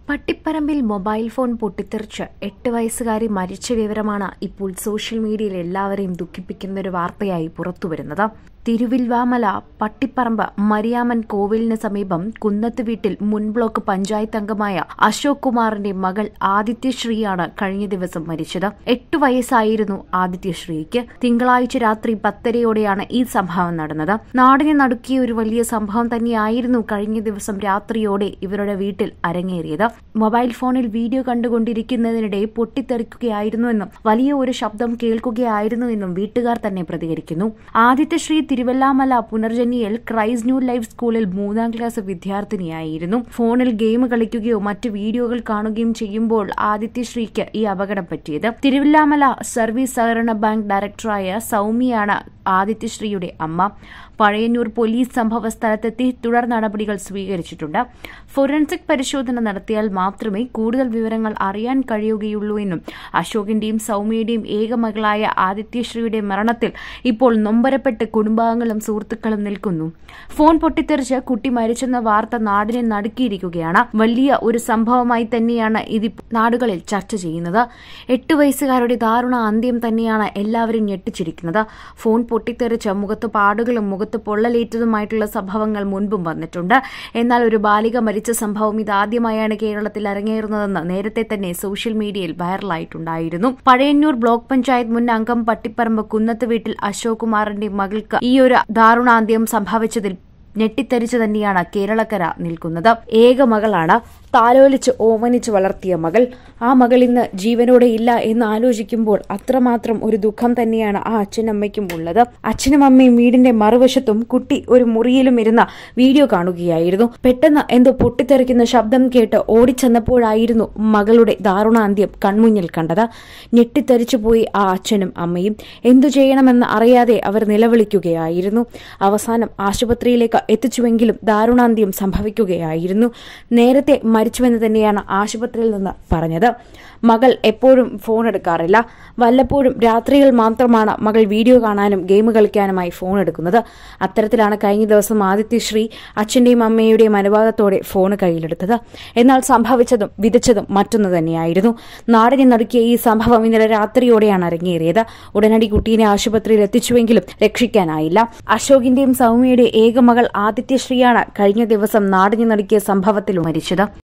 പട്ടിപ്പറമ്പിൽ mobile phone പൊട്ടിത്തെറിച്ച് എട്ട് വയസ്സുകാരി മരിച്ച വിവരമാണ് ഇപ്പോൾ സോഷ്യൽ മീഡിയയിൽ എല്ലാവരെയും ദുഃഖിപ്പിക്കുന്ന ഒരു വാർത്തയായി പുറത്തുവരുന്നത് തിരുവിൽവാമല പട്ടിപ്പറമ്പ് മരിയാമൻ കോവിലിന് സമീപം കുന്നത്ത് വീട്ടിൽ മുൻ ബ്ലോക്ക് പഞ്ചായത്ത് അംഗമായ അശോക് കുമാറിന്റെ മകൾ ആദിത്യശ്രീയാണ് കഴിഞ്ഞ ദിവസം മരിച്ചത് എട്ടു വയസ്സായിരുന്നു ആദിത്യശ്രീക്ക് തിങ്കളാഴ്ച രാത്രി പത്തരയോടെയാണ് ഈ സംഭവം നടന്നത് നാടിനെ നടുക്കിയ ഒരു വലിയ സംഭവം തന്നെയായിരുന്നു കഴിഞ്ഞ ദിവസം രാത്രിയോടെ ഇവരുടെ വീട്ടിൽ അരങ്ങേറിയത് മൊബൈൽ ഫോണിൽ വീഡിയോ കണ്ടുകൊണ്ടിരിക്കുന്നതിനിടെ പൊട്ടിത്തെറിക്കുകയായിരുന്നുവെന്നും വലിയ ഒരു ശബ്ദം കേൾക്കുകയായിരുന്നുവെന്നും വീട്ടുകാർ തന്നെ പ്രതികരിക്കുന്നു ആദിത്യശ്രീ തിരുവല്ലാമല പുനർജനിയിൽ ക്രൈസ് ന്യൂ ലൈഫ് സ്കൂളിൽ മൂന്നാം ക്ലാസ് വിദ്യാർത്ഥിനിയായിരുന്നു ഫോണിൽ ഗെയിം കളിക്കുകയോ മറ്റ് വീഡിയോകൾ കാണുകയും ചെയ്യുമ്പോൾ ആദിത്യശ്രീക്ക് ഈ അപകടം പറ്റിയത് തിരുവല്ലാമല സർവീസ് സഹകരണ ബാങ്ക് ഡയറക്ടറായ സൌമ്യയാണ് ആദിത്യശ്രീയുടെ അമ്മ പഴയന്നൂർ പോലീസ് സംഭവ സ്ഥലത്തെത്തി തുടർ നടപടികൾ സ്വീകരിച്ചിട്ടുണ്ട് ഫോറൻസിക് പരിശോധന നടത്തിയാൽ മാത്രമേ കൂടുതൽ വിവരങ്ങൾ അറിയാൻ കഴിയുകയുള്ളൂ എന്നും അശോകിന്റെയും സൌമ്യയുടെയും ഏക മകളായ ആദിത്യശ്രീയുടെ മരണത്തിൽ ഇപ്പോൾ നൊമ്പരപ്പെട്ട് കുടുംബാംഗങ്ങളും സുഹൃത്തുക്കളും നിൽക്കുന്നു ഫോൺ പൊട്ടിത്തെറിച്ച് കുട്ടി മരിച്ചെന്ന വാർത്ത നാടിനെ നടുക്കിയിരിക്കുകയാണ് വലിയ ഒരു സംഭവമായി തന്നെയാണ് ഇത് നാടുകളിൽ ചർച്ച ചെയ്യുന്നത് എട്ട് വയസ്സുകാരുടെ ദാരുണ അന്ത്യം തന്നെയാണ് എല്ലാവരും ഞെട്ടിച്ചിരിക്കുന്നത് ഫോൺ പൊട്ടിത്തെറിച്ച് മുഖത്ത് പാടുകളും മുഖത്ത് പൊള്ളലേറ്റതുമായിട്ടുള്ള സംഭവങ്ങൾ മുൻപും വന്നിട്ടുണ്ട് എന്നാൽ ഒരു ബാലിക മരിച്ച സംഭവം ഇതാദ്യമായാണ് കേരളത്തിൽ അരങ്ങേറുന്നതെന്ന് നേരത്തെ തന്നെ സോഷ്യൽ മീഡിയയിൽ വൈറലായിട്ടുണ്ടായിരുന്നു പഴയന്നൂർ ബ്ലോക്ക് പഞ്ചായത്ത് മുൻ അംഗം പട്ടിപ്പറമ്പ് കുന്നത്ത് വീട്ടിൽ അശോക് കുമാറിന്റെ മകൾക്ക് ഈ ഒരു ദാരുണാന്ത്യം സംഭവിച്ചതിൽ ഞെട്ടിത്തരിച്ചു തന്നെയാണ് കേരളക്കര നിൽക്കുന്നത് ഏക മകളാണ് താലോലിച്ച് ഓമനിച്ച് വളർത്തിയ മകൾ ആ മകൾ ഇന്ന് ജീവനോടെ ഇല്ല എന്ന് ആലോചിക്കുമ്പോൾ അത്രമാത്രം ഒരു ദുഃഖം തന്നെയാണ് ആ അച്ഛനമ്മയ്ക്കും ഉള്ളത് അച്ഛനും അമ്മയും വീടിന്റെ മറുവശത്തും കുട്ടി ഒരു മുറിയിലും ഇരുന്ന വീഡിയോ കാണുകയായിരുന്നു പെട്ടെന്ന് എന്തോ പൊട്ടിത്തെറിക്കുന്ന ശബ്ദം കേട്ട് ഓടിച്ചെന്നപ്പോഴായിരുന്നു മകളുടെ ദാരുണാന്ത്യം കൺമുന്നിൽ കണ്ടത് ഞെട്ടിത്തെറിച്ചു പോയി ആ അച്ഛനും അമ്മയും എന്തു ചെയ്യണമെന്ന് അറിയാതെ അവർ നിലവിളിക്കുകയായിരുന്നു അവസാനം ആശുപത്രിയിലേക്ക് എത്തിച്ചുവെങ്കിലും ദാരുണാന്ത്യം സംഭവിക്കുകയായിരുന്നു നേരത്തെ മരിച്ചുവെന്ന് തന്നെയാണ് ആശുപത്രിയിൽ നിന്ന് പറഞ്ഞത് മകൾ എപ്പോഴും ഫോൺ എടുക്കാറില്ല വല്ലപ്പോഴും രാത്രികൾ മാത്രമാണ് മകൾ വീഡിയോ കാണാനും ഗെയിം കളിക്കാനുമായി ഫോൺ എടുക്കുന്നത് അത്തരത്തിലാണ് കഴിഞ്ഞ ദിവസം ആദിത്യശ്രീ അച്ഛന്റെയും അമ്മയുടെയും അനുവാദത്തോടെ ഫോൺ കയ്യിലെടുത്തത് എന്നാൽ സംഭവിച്ചതും വിതച്ചതും മറ്റൊന്നു തന്നെയായിരുന്നു നാടിനെ നടുക്കിയ ഈ സംഭവം ഇന്നലെ രാത്രിയോടെയാണ് അരങ്ങേറിയത് ഉടനടി കുട്ടീനെ ആശുപത്രിയിൽ എത്തിച്ചുവെങ്കിലും രക്ഷിക്കാനായില്ല അശോകിന്റെയും സൗമ്യയുടെ ഏക മകൾ ആദിത്യശ്രീയാണ് കഴിഞ്ഞ ദിവസം നാടിനെ നടുക്കിയ സംഭവത്തിൽ മരിച്ചത്